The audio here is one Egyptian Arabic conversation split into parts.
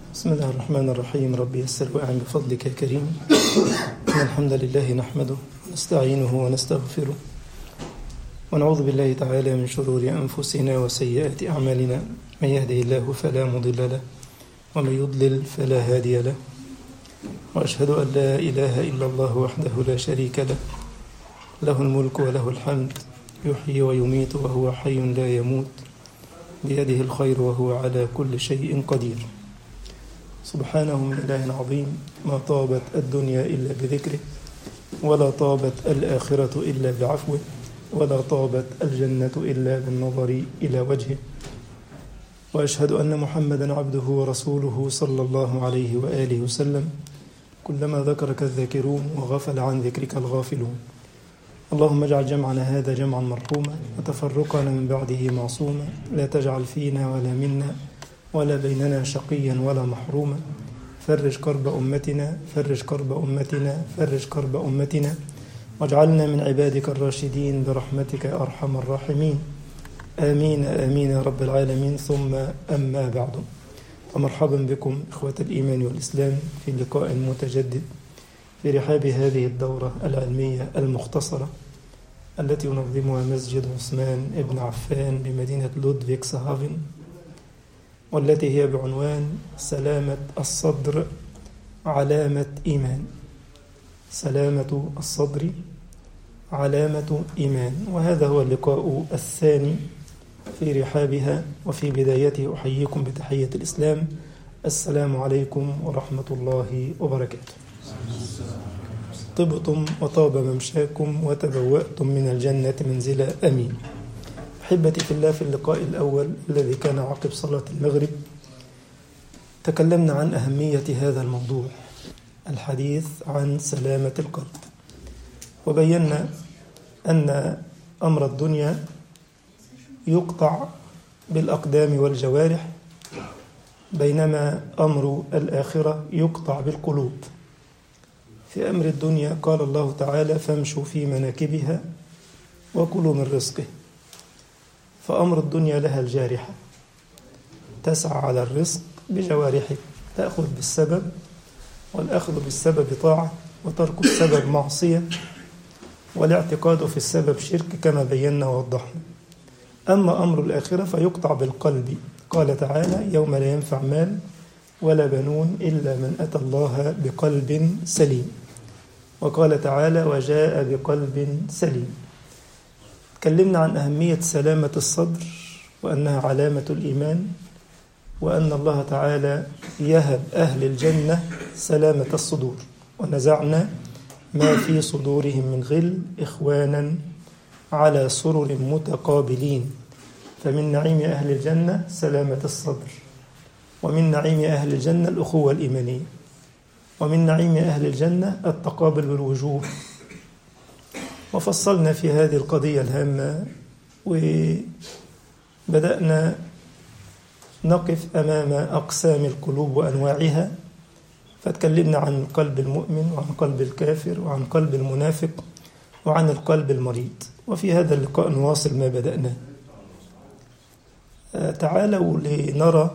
بسم الله الرحمن الرحيم ربي يسر وأعن بفضلك يا كريم إن الحمد لله نحمده ونستعينه ونستغفره ونعوذ بالله تعالى من شرور أنفسنا وسيئات أعمالنا من يهده الله فلا مضل له ومن يضلل فلا هادي له وأشهد أن لا إله إلا الله وحده لا شريك له له الملك وله الحمد يحيي ويميت وهو حي لا يموت بيده الخير وهو على كل شيء قدير سبحانه من إله عظيم ما طابت الدنيا إلا بذكره ولا طابت الآخرة إلا بعفوه ولا طابت الجنة إلا بالنظر إلى وجهه وأشهد أن محمدا عبده ورسوله صلى الله عليه وآله وسلم كلما ذكرك الذاكرون وغفل عن ذكرك الغافلون اللهم اجعل جمعنا هذا جمعا مرحوما وتفرقنا من بعده معصوما لا تجعل فينا ولا منا ولا بيننا شقيا ولا محروما فرج كرب أمتنا فرج كرب أمتنا فرج كرب أمتنا واجعلنا من عبادك الراشدين برحمتك يا أرحم الراحمين آمين آمين يا رب العالمين ثم أما بعد فمرحبا بكم إخوة الإيمان والإسلام في لقاء متجدد في رحاب هذه الدورة العلمية المختصرة التي ينظمها مسجد عثمان ابن عفان بمدينة لودفيكس هافن والتي هي بعنوان سلامة الصدر علامة إيمان سلامة الصدر علامة إيمان وهذا هو اللقاء الثاني في رحابها وفي بدايته أحييكم بتحية الإسلام السلام عليكم ورحمة الله وبركاته طبتم وطاب ممشاكم وتبوأتم من الجنة منزلا أمين أحبتي في الله في اللقاء الأول الذي كان عقب صلاة المغرب تكلمنا عن أهمية هذا الموضوع الحديث عن سلامة القلب وبينا أن أمر الدنيا يقطع بالأقدام والجوارح بينما أمر الآخرة يقطع بالقلوب في أمر الدنيا قال الله تعالى فامشوا في مناكبها وكلوا من رزقه فأمر الدنيا لها الجارحة تسعى على الرزق بجوارحك تأخذ بالسبب والأخذ بالسبب طاعة وترك السبب معصية والاعتقاد في السبب شرك كما بينا ووضحنا أما أمر الآخرة فيقطع بالقلب قال تعالى يوم لا ينفع مال ولا بنون إلا من أتى الله بقلب سليم وقال تعالى وجاء بقلب سليم تكلمنا عن أهمية سلامة الصدر وأنها علامة الإيمان وأن الله تعالى يهب أهل الجنة سلامة الصدور ونزعنا ما في صدورهم من غل إخوانا على سرر متقابلين فمن نعيم أهل الجنة سلامة الصدر ومن نعيم أهل الجنة الأخوة الإيمانية ومن نعيم أهل الجنة التقابل بالوجوه وفصلنا في هذه القضية الهامة وبدأنا نقف أمام أقسام القلوب وأنواعها فتكلمنا عن قلب المؤمن وعن قلب الكافر وعن قلب المنافق وعن القلب المريض وفي هذا اللقاء نواصل ما بدأناه تعالوا لنرى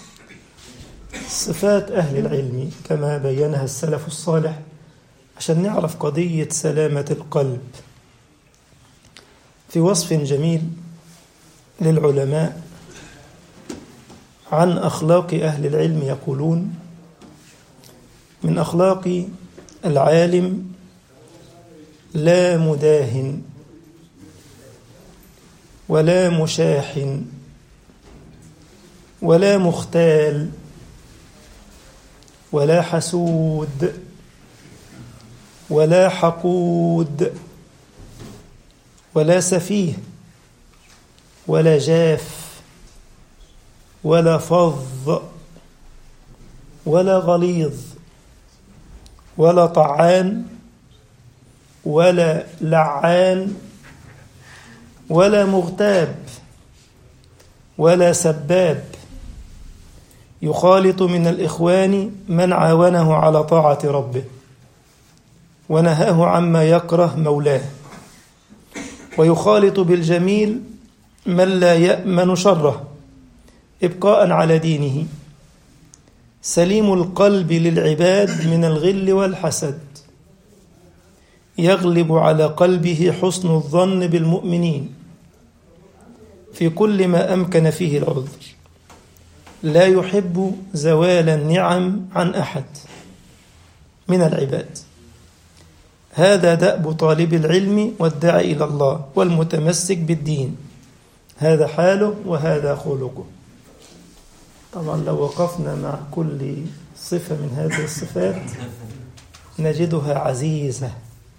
صفات أهل العلم كما بينها السلف الصالح عشان نعرف قضية سلامة القلب في وصف جميل للعلماء عن أخلاق أهل العلم يقولون من أخلاق العالم لا مداهن ولا مشاحن ولا مختال ولا حسود ولا حقود ولا سفيه ولا جاف ولا فظ ولا غليظ ولا طعان ولا لعان ولا مغتاب ولا سباب يخالط من الإخوان من عاونه على طاعة ربه ونهاه عما يكره مولاه ويخالط بالجميل من لا يأمن شره إبقاء على دينه سليم القلب للعباد من الغل والحسد يغلب على قلبه حسن الظن بالمؤمنين في كل ما امكن فيه العذر لا يحب زوال النعم عن احد من العباد هذا دأب طالب العلم والداعي الى الله والمتمسك بالدين هذا حاله وهذا خلقه طبعا لو وقفنا مع كل صفه من هذه الصفات نجدها عزيزه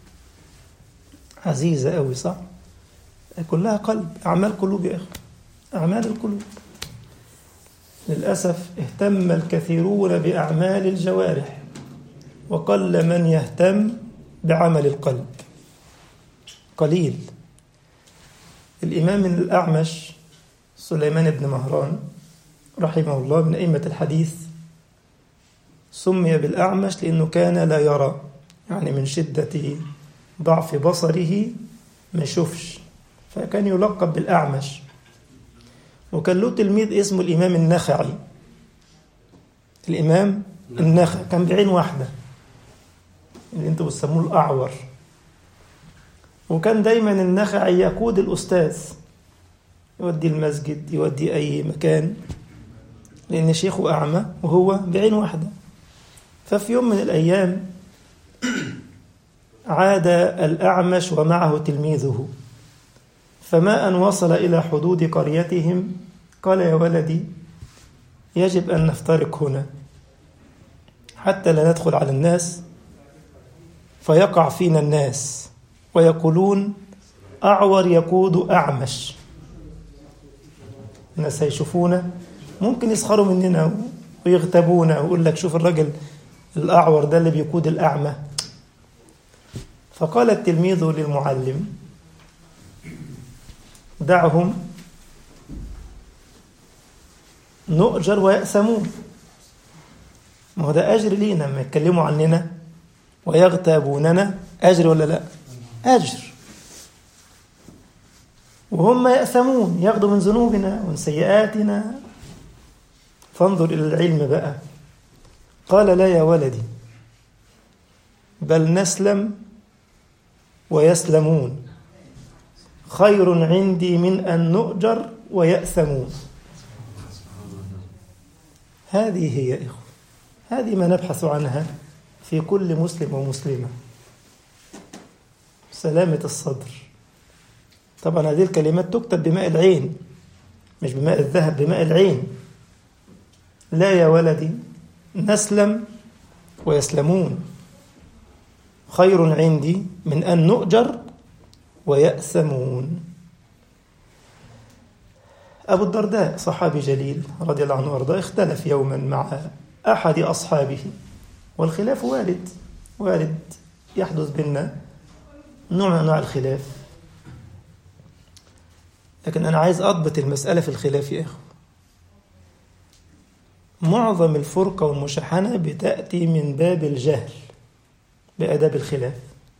عزيزه قوي صح كلها قلب اعمال قلوب يا اخي اعمال القلوب للاسف اهتم الكثيرون باعمال الجوارح وقل من يهتم بعمل القلب قليل الامام الاعمش سليمان بن مهران رحمه الله من ائمه الحديث سمي بالاعمش لانه كان لا يرى يعني من شده ضعف بصره ما يشوفش فكان يلقب بالأعمش وكان له تلميذ اسمه الإمام النخعي الإمام النخعي كان بعين واحدة اللي انتوا بتسموه الأعور وكان دايما النخعي يقود الأستاذ يودي المسجد يودي أي مكان لأن شيخه أعمى وهو بعين واحدة ففي يوم من الأيام عاد الأعمش ومعه تلميذه فما أن وصل إلى حدود قريتهم قال يا ولدي يجب أن نفترق هنا حتى لا ندخل على الناس فيقع فينا الناس ويقولون أعور يقود أعمش الناس هيشوفونا ممكن يسخروا مننا ويغتابونا ويقول لك شوف الراجل الأعور ده اللي بيقود الأعمى فقال التلميذ للمعلم دعهم نؤجر ويأسمون ما هو ده أجر لينا لما يتكلموا عننا ويغتابوننا أجر ولا لا أجر وهم يأثمون ياخذوا من ذنوبنا ومن سيئاتنا فانظر إلى العلم بقى قال لا يا ولدي بل نسلم ويسلمون خير عندي من أن نؤجر ويأثمون هذه هي إخوة هذه ما نبحث عنها في كل مسلم ومسلمة سلامة الصدر طبعا هذه الكلمات تكتب بماء العين مش بماء الذهب بماء العين لا يا ولدي نسلم ويسلمون خير عندي من أن نؤجر ويأثمون أبو الدرداء صحابي جليل رضي الله عنه وارضاه اختلف يوما مع أحد أصحابه والخلاف وارد وارد يحدث بيننا نوع من أنواع الخلاف لكن أنا عايز أضبط المسألة في الخلاف يا إخوة معظم الفرقة والمشاحنة بتأتي من باب الجهل بآداب الخلاف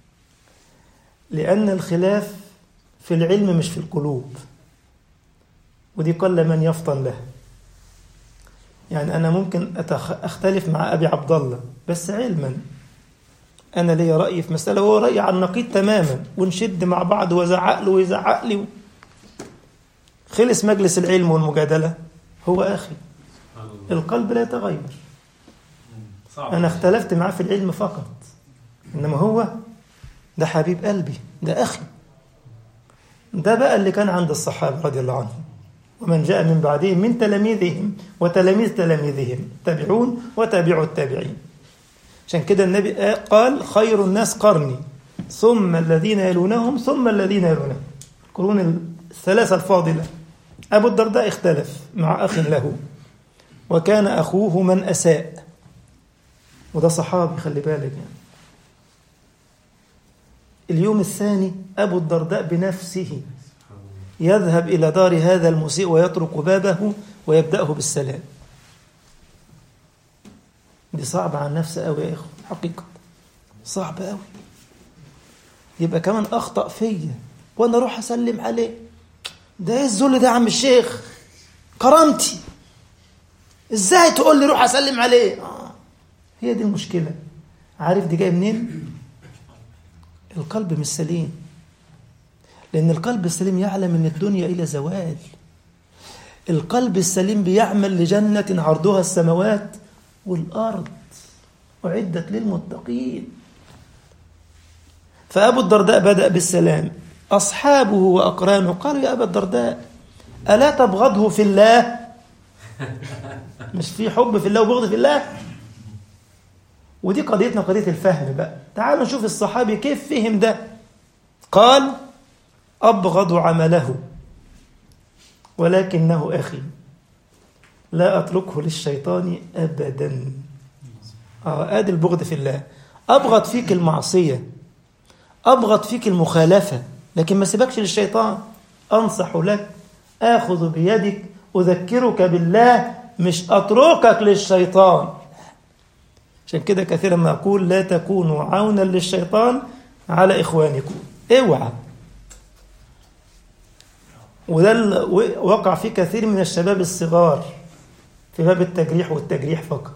لأن الخلاف في العلم مش في القلوب ودي قل من يفطن له يعني أنا ممكن أختلف مع أبي عبد الله بس علما أنا لي رأي في مسألة وهو رأي عن نقيض تماما ونشد مع بعض وزعق له ويزعق لي خلص مجلس العلم والمجادلة هو أخي القلب لا يتغير أنا اختلفت معاه في العلم فقط إنما هو ده حبيب قلبي ده أخي ده بقى اللي كان عند الصحابة رضي الله عنهم ومن جاء من بعدهم من تلاميذهم وتلاميذ تلاميذهم تابعون وتابعوا التابعين عشان كده النبي قال خير الناس قرني ثم الذين يلونهم ثم الذين يلونهم القرون الثلاثة الفاضلة أبو الدرداء اختلف مع أخ له وكان أخوه من أساء وده صحابي خلي بالك يعني اليوم الثاني أبو الدرداء بنفسه يذهب إلى دار هذا المسيء ويطرق بابه ويبدأه بالسلام دي صعبة على النفس قوي يا إخوة حقيقة صعبة قوي يبقى كمان أخطأ فيا وأنا أروح أسلم عليه ده إيه الذل ده يا عم الشيخ كرامتي ازاي تقول لي روح اسلم عليه آه. هي دي المشكله عارف دي جايه منين القلب مش سليم لان القلب السليم يعلم ان الدنيا الى زوال القلب السليم بيعمل لجنه عرضها السماوات والارض اعدت للمتقين فابو الدرداء بدا بالسلام اصحابه واقرانه قالوا يا ابا الدرداء الا تبغضه في الله مش في حب في الله وبغض في الله ودي قضيتنا قضية الفهم بقى تعالوا نشوف الصحابي كيف فهم ده قال أبغض عمله ولكنه أخي لا أتركه للشيطان أبدا آه آدي البغض في الله أبغض فيك المعصية أبغض فيك المخالفة لكن ما سيبكش للشيطان أنصح لك آخذ بيدك أذكرك بالله مش أتركك للشيطان عشان كده كثيرا ما أقول لا تكونوا عونا للشيطان على إخوانكم اوعى وده وقع فيه كثير من الشباب الصغار في باب التجريح والتجريح فقط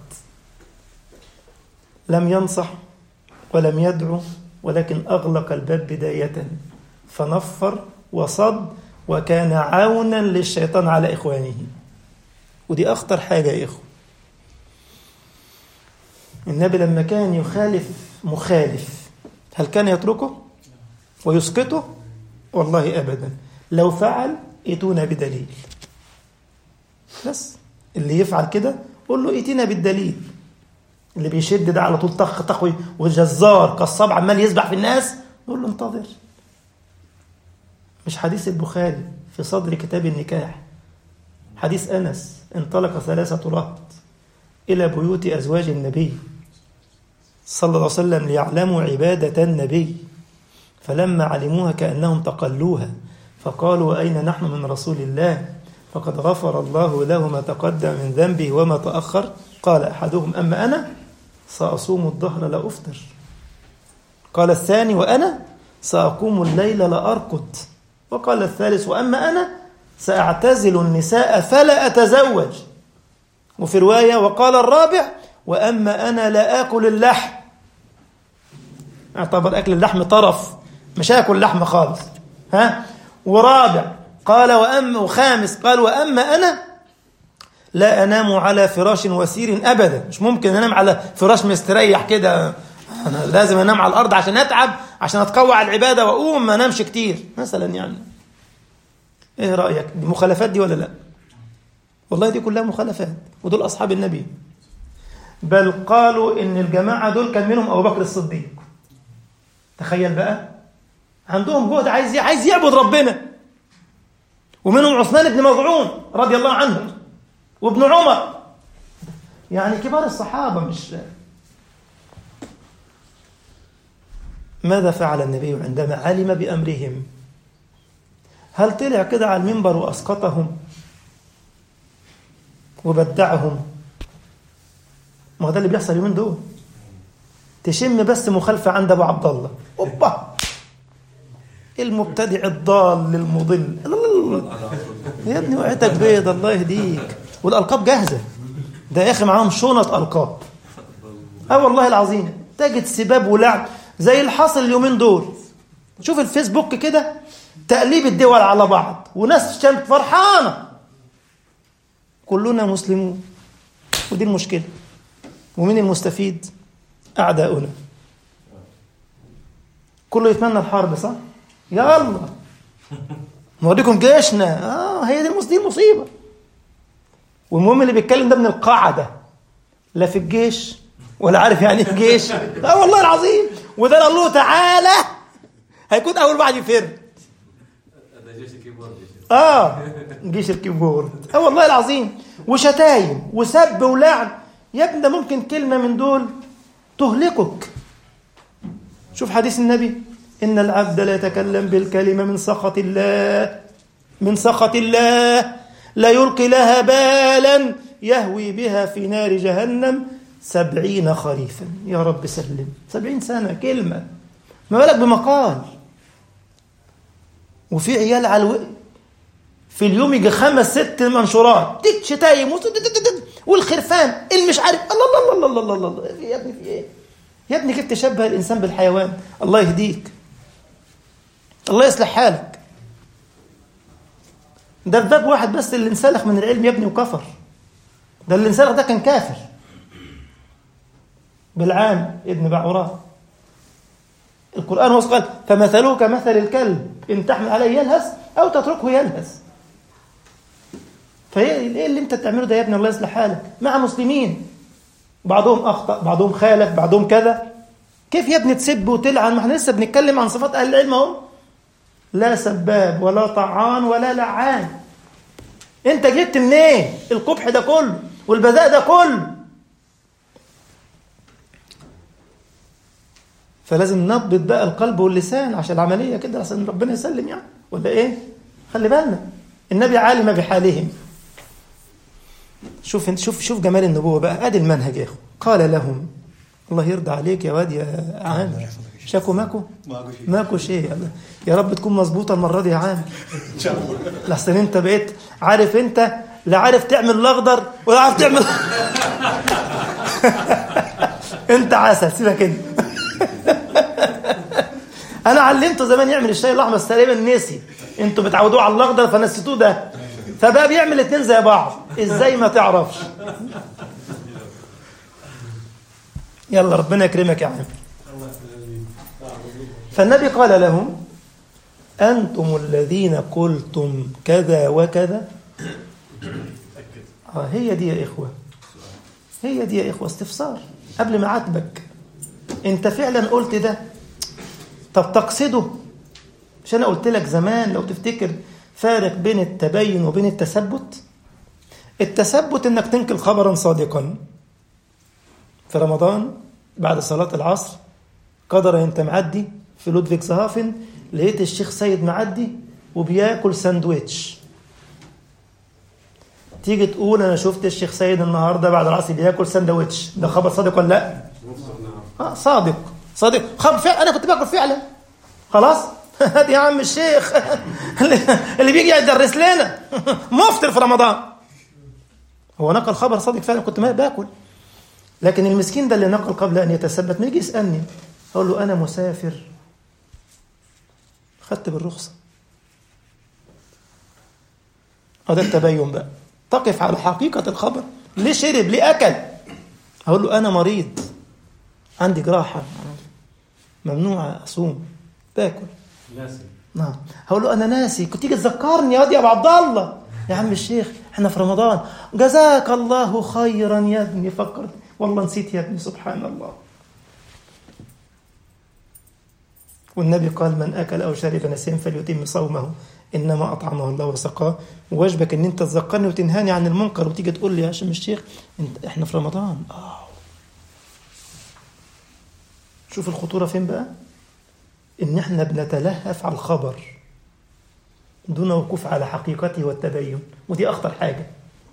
لم ينصح ولم يدعو ولكن أغلق الباب بداية فنفر وصد وكان عونا للشيطان على إخوانه ودي أخطر حاجة يا إخوة النبي لما كان يخالف مخالف هل كان يتركه ويسقطه والله أبدا لو فعل ائتونا بدليل بس اللي يفعل كده قول له ائتنا بالدليل اللي بيشد ده على طول طخ طخ وجزار قصاب عمال يسبح في الناس نقول له انتظر مش حديث البخاري في صدر كتاب النكاح حديث أنس انطلق ثلاثة رهط إلى بيوت أزواج النبي صلى الله عليه وسلم ليعلموا عبادة النبي فلما علموها كأنهم تقلوها فقالوا أين نحن من رسول الله فقد غفر الله له ما تقدم من ذنبه وما تأخر قال أحدهم أما أنا سأصوم الظهر لا أفطر قال الثاني وأنا سأقوم الليل لا أرقد وقال الثالث وأما أنا سأعتزل النساء فلا أتزوج وفي رواية وقال الرابع وأما أنا لا آكل اللحم اعتبر أكل اللحم طرف مش آكل لحم خالص ها ورابع قال وأما وخامس قال وأما أنا لا أنام على فراش وسير أبدا مش ممكن أنام على فراش مستريح كده أنا لازم أنام على الأرض عشان أتعب عشان أتقوى على العبادة وأقوم ما أنامش كتير مثلا يعني إيه رأيك دي مخالفات دي ولا لا والله دي كلها مخالفات ودول أصحاب النبي بل قالوا إن الجماعة دول كان منهم أبو بكر الصديق تخيل بقى عندهم جهد عايز عايز يعبد ربنا ومنهم عثمان بن مظعون رضي الله عنه وابن عمر يعني كبار الصحابة مش ماذا فعل النبي عندما علم بأمرهم هل طلع كده على المنبر وأسقطهم وبدعهم ما ده اللي بيحصل اليومين دول تشم بس مخالفة عند أبو عبد الله أوبا المبتدع الضال المضل يا ابني وقعتك بيض الله يهديك والألقاب جاهزة ده يا أخي معاهم شنط ألقاب أه والله العظيم تجد سباب ولعب زي الحاصل اليومين دول شوف الفيسبوك كده تقليب الدول على بعض وناس كانت فرحانة كلنا مسلمون ودي المشكلة ومين المستفيد أعداؤنا كله يتمنى الحرب صح يلا نوريكم جيشنا اه هي دي دي المصيبة والمهم اللي بيتكلم ده من القاعدة لا في الجيش ولا عارف يعني ايه الجيش اه والله العظيم وده قال له تعالى هيكون اول واحد يفر اه جيش الكيبورد اه والله العظيم وشتايم وسب ولعن يا ابني ده ممكن كلمه من دول تهلكك شوف حديث النبي ان العبد لا يتكلم بالكلمه من سخط الله من سخط الله لا يلقي لها بالا يهوي بها في نار جهنم سبعين خريفا يا رب سلم سبعين سنة كلمة ما بالك بمقال وفي عيال على الو... في اليوم يجي خمس ست منشورات تك شتايم والخرفان اللي مش عارف الله الله الله الله الله, الله. يا ابني في ايه يا ابني كيف تشبه الانسان بالحيوان الله يهديك الله يصلح حالك ده الباب واحد بس اللي انسلخ من العلم يا ابني وكفر ده اللي انسلخ ده كان كافر بالعام ابن بعوراء القرآن وصف قال فمثله كمثل الكلب إن تحمل عليه يلهث أو تتركه يلهث فايه ايه اللي انت بتعمله ده يا ابني الله يصلح حالك مع مسلمين بعضهم اخطا بعضهم خالف بعضهم كذا كيف يا ابني تسب وتلعن ما احنا لسه بنتكلم عن صفات اهل العلم اهو لا سباب ولا طعان ولا لعان انت جبت منين إيه؟ القبح ده كله والبذاء ده كله فلازم نضبط بقى القلب واللسان عشان العمليه كده عشان ربنا يسلم يعني ولا ايه خلي بالنا النبي عالم بحالهم شوف شوف شوف جمال النبوه بقى ادي المنهج يا اخو قال لهم الله يرضى عليك يا واد يا عامر شاكو ماكو ماكو شيء يا رب تكون مظبوطه المره دي يا عامر ان شاء الله لحسن انت بقيت عارف انت لا عارف تعمل الاخضر ولا عارف تعمل انت عسل سيبك انت انا علمته زمان يعمل الشاي الاحمر بس تقريبا نسي انتوا بتعودوه على الاخضر فنسيتوه ده فبقى بيعمل اتنين زي بعض ازاي ما تعرفش يلا ربنا يكرمك يا عم فالنبي قال لهم أنتم الذين قلتم كذا وكذا آه هي دي يا إخوة هي دي يا إخوة استفسار قبل ما عاتبك أنت فعلا قلت ده طب تقصده مش أنا قلت لك زمان لو تفتكر فارق بين التبين وبين التثبت التثبت انك تنقل خبرا صادقا في رمضان بعد صلاة العصر قدر انت معدي في لودفيك زهافن لقيت الشيخ سيد معدي وبياكل ساندويتش تيجي تقول انا شفت الشيخ سيد النهارده بعد العصر بياكل ساندويتش ده خبر صادق ولا لا؟ اه صادق صادق خبر فعلا انا كنت باكل فعلا خلاص هات يا عم الشيخ اللي بيجي يدرس لنا مفطر في رمضان هو نقل خبر صادق فعلا كنت ما باكل لكن المسكين ده اللي نقل قبل ان يتثبت ما يجي يسالني اقول له انا مسافر خدت بالرخصه هذا التبين بقى تقف على حقيقه الخبر ليه شرب ليه اكل اقول له انا مريض عندي جراحه ممنوع اصوم باكل ناسي نعم هقول له انا ناسي كنت تيجي تذكرني يا واد يا ابو عبد الله يا عم الشيخ احنا في رمضان جزاك الله خيرا يا ابني فكرت والله نسيت يا ابني سبحان الله والنبي قال من اكل او شرب نسيا فليتم صومه انما اطعمه الله وسقاه وواجبك ان انت تذكرني وتنهاني عن المنكر وتيجي تقول لي يا عم الشيخ انت احنا في رمضان اه شوف الخطوره فين بقى ان احنا بنتلهف على الخبر دون وقوف على حقيقته والتبين ودي اخطر حاجه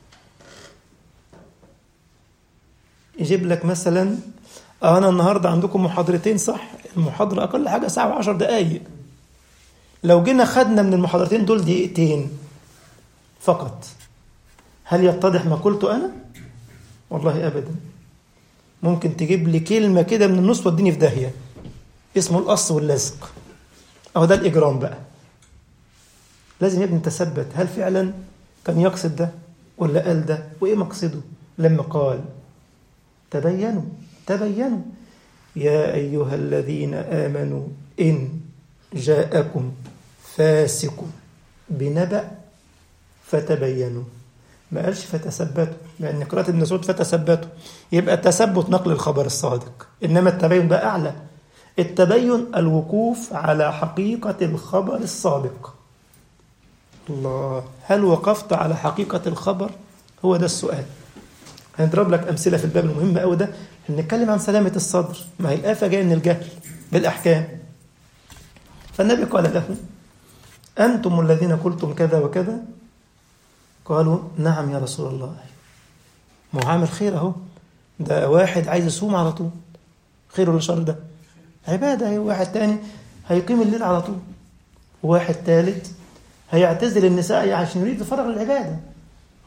يجيب لك مثلا انا النهارده عندكم محاضرتين صح المحاضره اقل حاجه ساعه وعشر دقائق لو جينا خدنا من المحاضرتين دول دقيقتين فقط هل يتضح ما قلته انا والله ابدا ممكن تجيب لي كلمه كده من النص واديني في داهيه اسمه القص واللزق اهو ده الاجرام بقى لازم يا ابني تثبت هل فعلا كان يقصد ده ولا قال ده وايه مقصده لما قال تبينوا تبينوا يا ايها الذين امنوا ان جاءكم فاسق بنبأ فتبينوا ما قالش فتثبتوا لان قراءة ابن مسعود فتثبتوا يبقى التثبت نقل الخبر الصادق انما التبين ده اعلى التبين الوقوف على حقيقة الخبر الصادق الله هل وقفت على حقيقة الخبر هو ده السؤال هنضرب لك أمثلة في الباب المهم أوي ده نتكلم عن سلامة الصدر ما هي الآفة جاية من الجهل بالأحكام فالنبي قال له أنتم الذين قلتم كذا وكذا قالوا نعم يا رسول الله ما هو عامل خير أهو ده واحد عايز يصوم على طول خير ولا شر ده عبادة واحد تاني هيقيم الليل على طول واحد ثالث هيعتزل النساء عشان يريد يفرغ للعبادة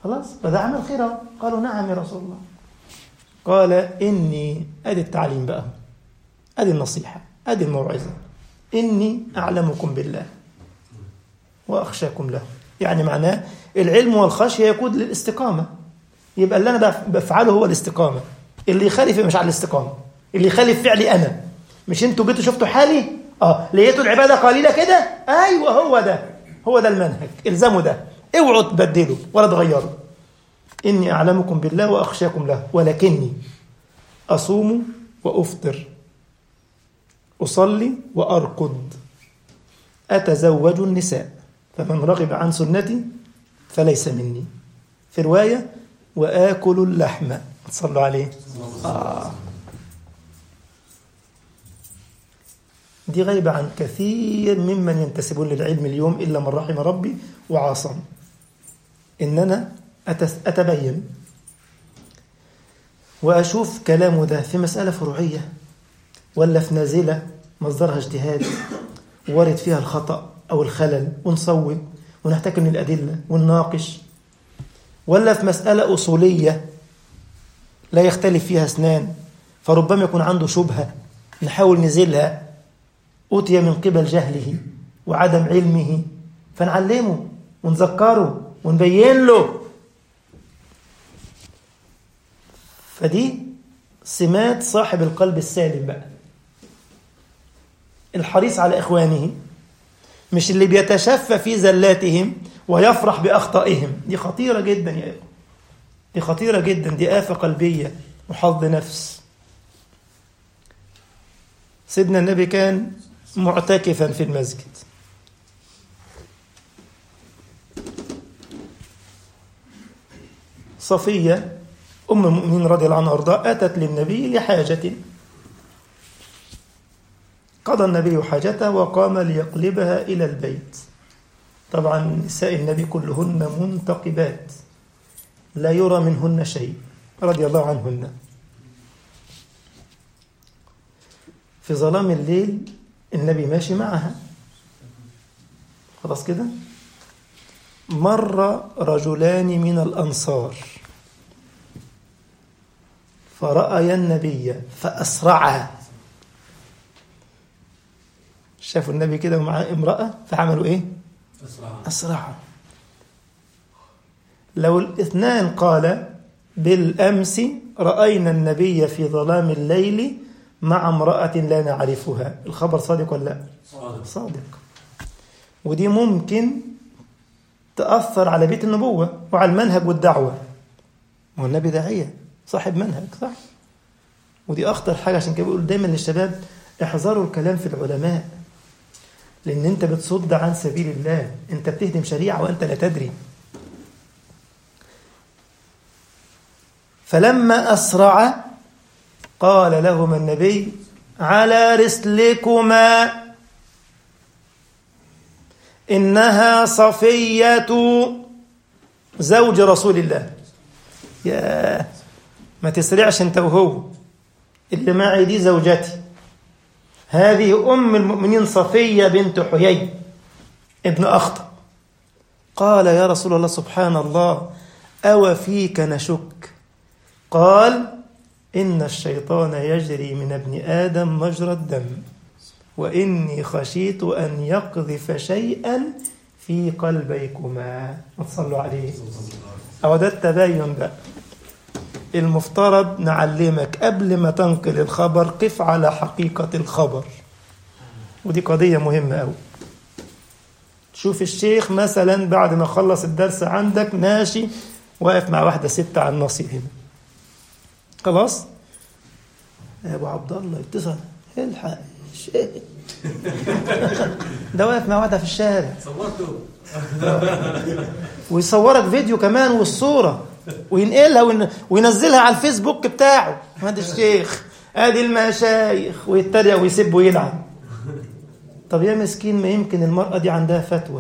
خلاص فده عمل خير أهو. قالوا نعم يا رسول الله قال إني أدي التعليم بقى أدي النصيحة أدي الموعظة إني أعلمكم بالله وأخشاكم له يعني معناه العلم والخشية يقود للاستقامة يبقى اللي أنا بف- بفعله هو الاستقامة اللي يخالف مش على الاستقامة اللي يخالف فعلي أنا مش انتوا جيتوا شفتوا حالي اه لقيتوا العبادة قليلة كده ايوه هو ده هو ده المنهج الزموا ده اوعوا تبدلوا ولا تغيروا إني أعلمكم بالله وأخشاكم له ولكني أصوم وأفطر أصلي وأرقد أتزوج النساء فمن رغب عن سنتي فليس مني في رواية وآكل اللحم صلوا عليه آه. دي غايبة عن كثير ممن ينتسبون للعلم اليوم إلا من رحم ربي وعاصم إن أنا أتس- أتبين وأشوف كلامه ده في مسألة فروعية ولا في نازلة مصدرها اجتهاد وارد فيها الخطأ أو الخلل ونصوب ونحتكم من الأدلة ونناقش ولا في مسألة أصولية لا يختلف فيها اثنان فربما يكون عنده شبهة نحاول نزيلها أوتي من قبل جهله وعدم علمه فنعلمه ونذكره ونبين له فدي سمات صاحب القلب السالم بقى الحريص على إخوانه مش اللي بيتشفى في زلاتهم ويفرح بأخطائهم دي خطيرة جدا يا إخوة دي خطيرة جدا دي آفة قلبية وحظ نفس سيدنا النبي كان معتكفا في المسجد صفية أم المؤمنين رضي الله عنها وأرضاها أتت للنبي لحاجة قضى النبي حاجته وقام ليقلبها إلى البيت طبعا نساء النبي كلهن منتقبات لا يرى منهن شيء رضي الله عنهن في ظلام الليل النبي ماشي معها خلاص كده مر رجلان من الأنصار فرأيا النبي فأسرعا شافوا النبي كده ومعاه امرأة فعملوا إيه؟ أسرعوا لو الاثنان قال بالأمس رأينا النبي في ظلام الليل مع امرأة لا نعرفها الخبر صادق ولا لا؟ صادق صادق ودي ممكن تأثر على بيت النبوة وعلى المنهج والدعوة ما هو النبي داعية صاحب منهج صح ودي أخطر حاجة عشان كده بقول دايما للشباب احذروا الكلام في العلماء لأن أنت بتصد عن سبيل الله أنت بتهدم شريعة وأنت لا تدري فلما أسرع قال لهما النبي على رسلكما إنها صفية زوج رسول الله يا ما تسرعش انت وهو اللي معي دي زوجتي هذه أم المؤمنين صفية بنت حيي ابن أخطب قال يا رسول الله سبحان الله أو فيك نشك قال إن الشيطان يجري من ابن آدم مجرى الدم وإني خشيت أن يقذف شيئا في قلبيكما ما تصلوا عليه أو ده التباين بقى المفترض نعلمك قبل ما تنقل الخبر قف على حقيقة الخبر ودي قضية مهمة أوي تشوف الشيخ مثلا بعد ما خلص الدرس عندك ماشي واقف مع واحدة ست على النصيب هنا خلاص يا ابو عبد الله اتصل الحق الشيخ ده واقف مع واحده في الشارع صورته ويصورك فيديو كمان والصوره وينقلها وين- وينزلها على الفيسبوك بتاعه هذا الشيخ ادي المشايخ ويتريق ويسب ويلعن طب يا مسكين ما يمكن المرأة دي عندها فتوى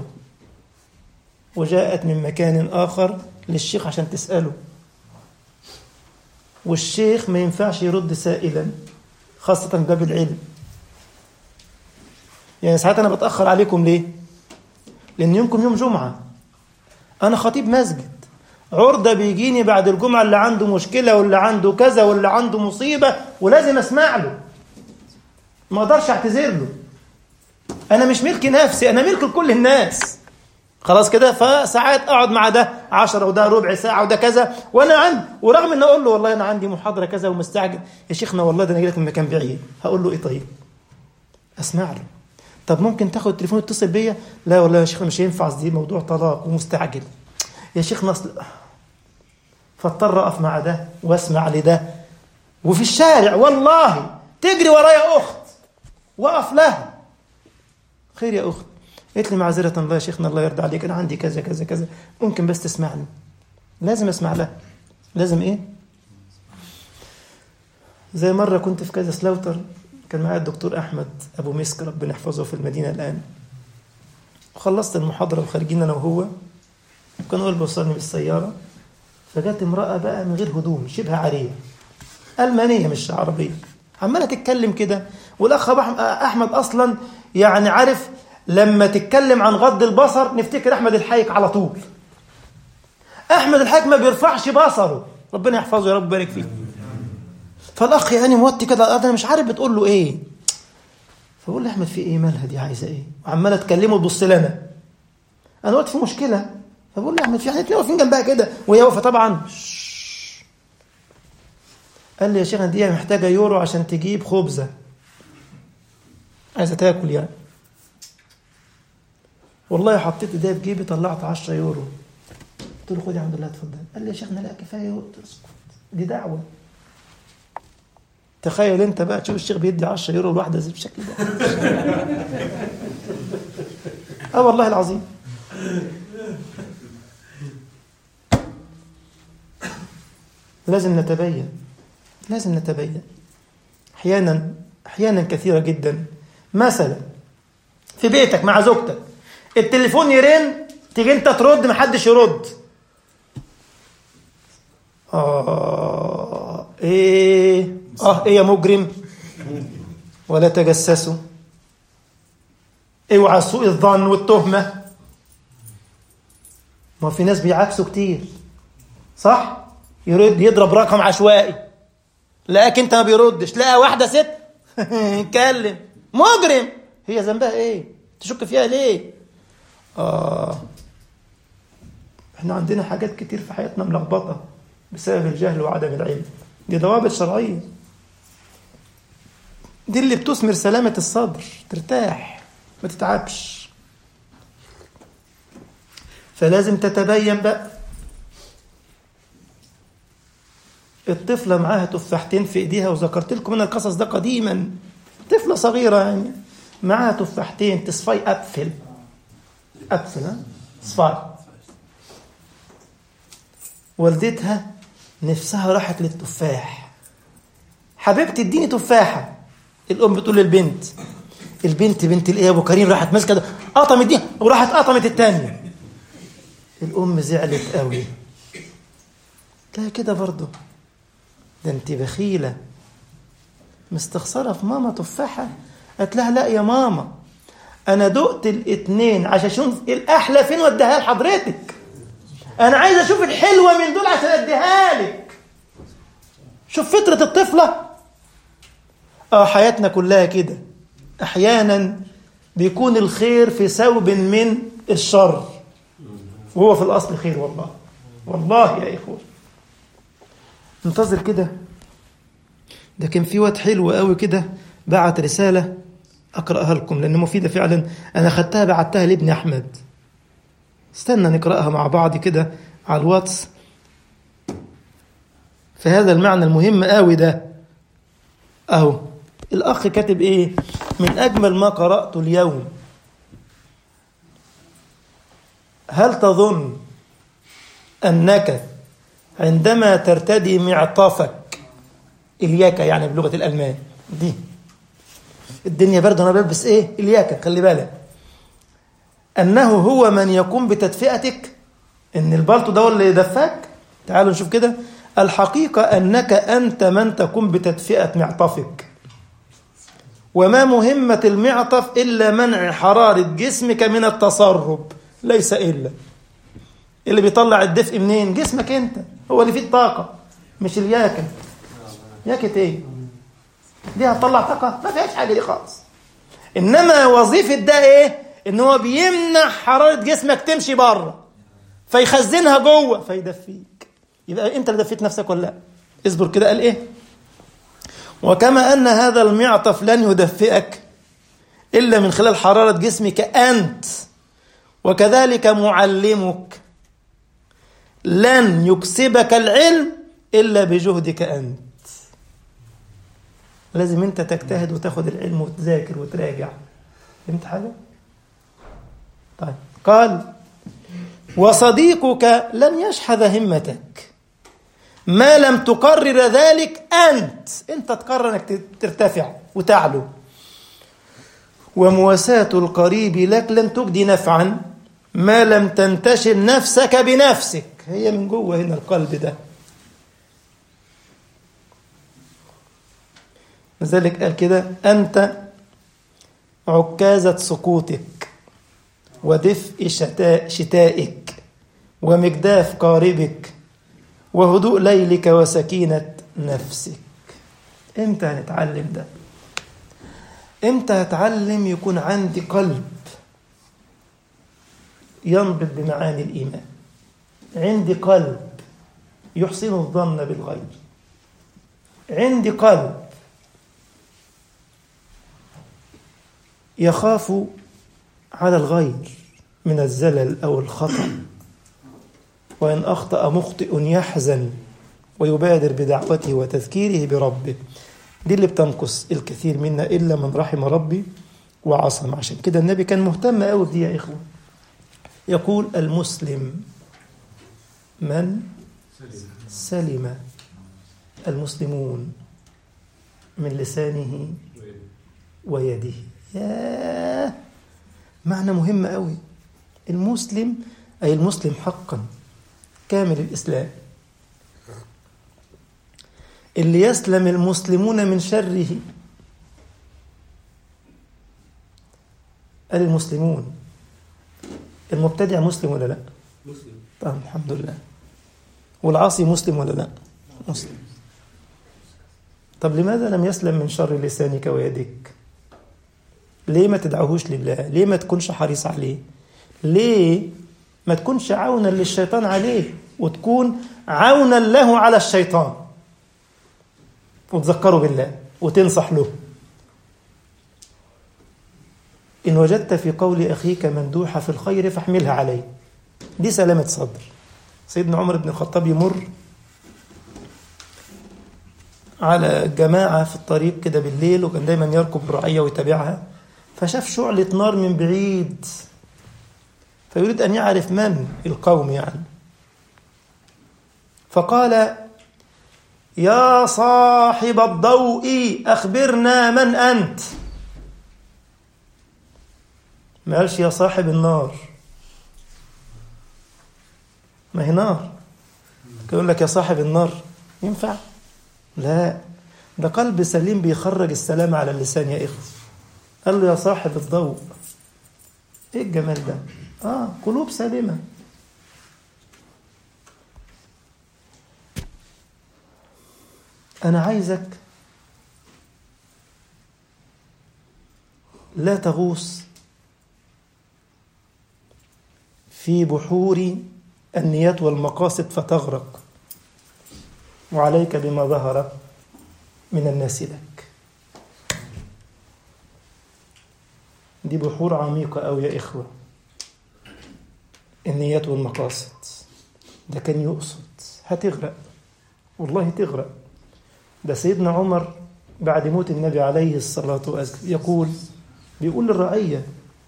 وجاءت من مكان آخر للشيخ عشان تسأله والشيخ ما ينفعش يرد سائلا خاصة باب العلم يعني ساعات أنا بتأخر عليكم ليه؟ لأن يومكم يوم جمعة أنا خطيب مسجد عرضة بيجيني بعد الجمعة اللي عنده مشكلة واللي عنده كذا واللي عنده مصيبة ولازم اسمع له ما اقدرش اعتذر له انا مش ملك نفسي انا ملك لكل الناس خلاص كده فساعات اقعد مع ده عشرة وده ربع ساعة وده كذا وانا عندي ورغم ان اقول له والله انا عندي محاضرة كذا ومستعجل يا شيخنا والله ده انا جاي من مكان بعيد هقول له ايه طيب اسمع له طب ممكن تاخد التليفون تتصل بيا لا والله يا شيخنا مش هينفع دي موضوع طلاق ومستعجل يا شيخنا اصل فاضطر اقف مع ده واسمع لده وفي الشارع والله تجري ورايا اخت وقف لها خير يا اخت قالت لي معذرة الله يا شيخنا الله يرضى عليك انا عندي كذا كذا كذا ممكن بس تسمعني لازم اسمع لها لازم ايه زي مرة كنت في كذا سلاوتر كان معايا الدكتور احمد ابو مسك ربنا يحفظه في المدينة الان وخلصت المحاضرة وخارجين انا وهو كان هو اللي بيوصلني بالسيارة فجت امرأة بقى من غير هدوم شبه عارية ألمانية مش عربية عمالة تتكلم كده والأخ أحمد أصلا يعني عارف لما تتكلم عن غض البصر نفتكر أحمد الحايك على طول أحمد الحايك ما بيرفعش بصره ربنا يحفظه يا رب يبارك فيه فالأخ يعني موطي كده أنا مش عارف بتقول له إيه فبقول له أحمد في إيه مالها دي عايزة إيه وعمالة تكلمه تبص لنا أنا قلت في مشكلة فبقول له احمد في احنا اتنين واقفين جنبها كده وهي واقفه طبعا قال لي يا شيخ دي محتاجه يورو عشان تجيب خبزه عايزه تاكل يعني والله حطيت ايديا في جيبي طلعت 10 يورو قلت له خد يا عبد الله اتفضل قال لي يا شيخنا لا كفايه يورو اسكت دي دعوه تخيل انت بقى تشوف الشيخ بيدي 10 يورو لواحده زي بالشكل ده اه والله العظيم لازم نتبين لازم نتبين احيانا احيانا كثيره جدا مثلا في بيتك مع زوجتك التليفون يرن تيجي انت ترد محدش يرد اه ايه اه ايه يا مجرم ولا تجسسوا اوعى سوء الظن والتهمه ما في ناس بيعكسوا كتير صح يرد يضرب رقم عشوائي لقاك انت ما بيردش لقى واحده ست اتكلم مجرم هي ذنبها ايه تشك فيها ليه اه احنا عندنا حاجات كتير في حياتنا ملخبطه بسبب الجهل وعدم العلم دي ضوابط شرعيه دي اللي بتثمر سلامه الصدر ترتاح ما تتعبش فلازم تتبين بقى الطفلة معاها تفاحتين في ايديها وذكرت لكم انا القصص ده قديما طفلة صغيرة يعني معاها تفاحتين تصفاي أبفل أبفل ها صفاي والدتها نفسها راحت للتفاح حبيبتي اديني تفاحة الأم بتقول للبنت البنت بنت الايه ابو كريم راحت ماسكه قطمت دي وراحت قطمت الثانيه الام زعلت قوي لا كده برضه ده انت بخيله مستخسره في ماما تفاحه قالت لها لا يا ماما انا دقت الاتنين عشان اشوف الاحلى فين واديها لحضرتك انا عايز اشوف الحلوه من دول عشان اديها لك شوف فطره الطفله اه حياتنا كلها كده احيانا بيكون الخير في ثوب من الشر وهو في الاصل خير والله والله يا اخوه انتظر كده ده كان في واد حلو قوي كده بعت رساله اقراها لكم لان مفيده فعلا انا خدتها بعتها لابني احمد استنى نقراها مع بعض كده على الواتس في هذا المعنى المهم قوي ده اهو الاخ كاتب ايه من اجمل ما قراته اليوم هل تظن انك عندما ترتدي معطفك الياكة يعني بلغه الالمان دي الدنيا برد انا بلبس ايه الياكة خلي بالك انه هو من يقوم بتدفئتك ان البلطو ده هو اللي يدفاك تعالوا نشوف كده الحقيقة أنك أنت من تقوم بتدفئة معطفك وما مهمة المعطف إلا منع حرارة جسمك من التسرب ليس إلا اللي بيطلع الدفء منين جسمك انت هو اللي فيه الطاقة مش الياكة ياكة ايه دي هتطلع طاقة ما فيهاش حاجة دي خالص انما وظيفة ده ايه ان هو بيمنع حرارة جسمك تمشي بره فيخزنها جوه فيدفيك يبقى انت اللي دفيت نفسك ولا لا اصبر كده قال ايه وكما ان هذا المعطف لن يدفئك الا من خلال حرارة جسمك انت وكذلك معلمك لن يكسبك العلم إلا بجهدك أنت لازم أنت تجتهد وتاخد العلم وتذاكر وتراجع فهمت حاجة؟ طيب قال وصديقك لن يشحذ همتك ما لم تقرر ذلك أنت أنت تقرر أنك ترتفع وتعلو ومواساة القريب لك لن تجدي نفعا ما لم تنتشل نفسك بنفسك هي من جوه هنا القلب ده لذلك قال كده أنت عكازة سقوطك ودفء شتاء شتائك ومجداف قاربك وهدوء ليلك وسكينة نفسك امتى هنتعلم ده امتى هتعلم يكون عندي قلب ينبض بمعاني الإيمان عندي قلب يحسن الظن بالغير عندي قلب يخاف على الغير من الزلل أو الخطأ وإن أخطأ مخطئ يحزن ويبادر بدعوته وتذكيره بربه دي اللي بتنقص الكثير منا إلا من رحم ربي وعصم عشان كده النبي كان مهتم قوي بدي يا إخوة يقول المسلم من سلم المسلمون من لسانه ويده ياه معنى مهم قوي المسلم أي المسلم حقا كامل الإسلام اللي يسلم المسلمون من شره المسلمون المبتدع مسلم ولا لا مسلم طيب الحمد لله والعاصي مسلم ولا لا مسلم طب لماذا لم يسلم من شر لسانك ويدك ليه ما تدعوهوش لله ليه ما تكونش حريص عليه ليه ما تكونش عونا للشيطان عليه وتكون عونا له على الشيطان وتذكره بالله وتنصح له إن وجدت في قول أخيك مندوحة في الخير فاحملها عليه دي سلامة صدر سيدنا عمر بن الخطاب يمر على جماعة في الطريق كده بالليل وكان دايما يركب الرعية ويتابعها فشاف شعلة نار من بعيد فيريد أن يعرف من القوم يعني فقال يا صاحب الضوء أخبرنا من أنت ما قالش يا صاحب النار ما هي نار يقول لك يا صاحب النار ينفع لا ده قلب سليم بيخرج السلام على اللسان يا إخوة قال له يا صاحب الضوء ايه الجمال ده اه قلوب سليمة انا عايزك لا تغوص في بحور النيات والمقاصد فتغرق وعليك بما ظهر من الناس لك دي بحور عميقة أوي يا إخوة النيات والمقاصد ده كان يقصد هتغرق والله تغرق ده سيدنا عمر بعد موت النبي عليه الصلاة والسلام يقول بيقول للرعية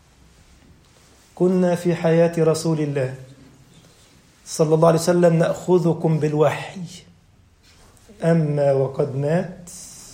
كنا في حياة رسول الله صلى الله عليه وسلم نأخذكم بالوحي أما وقد مات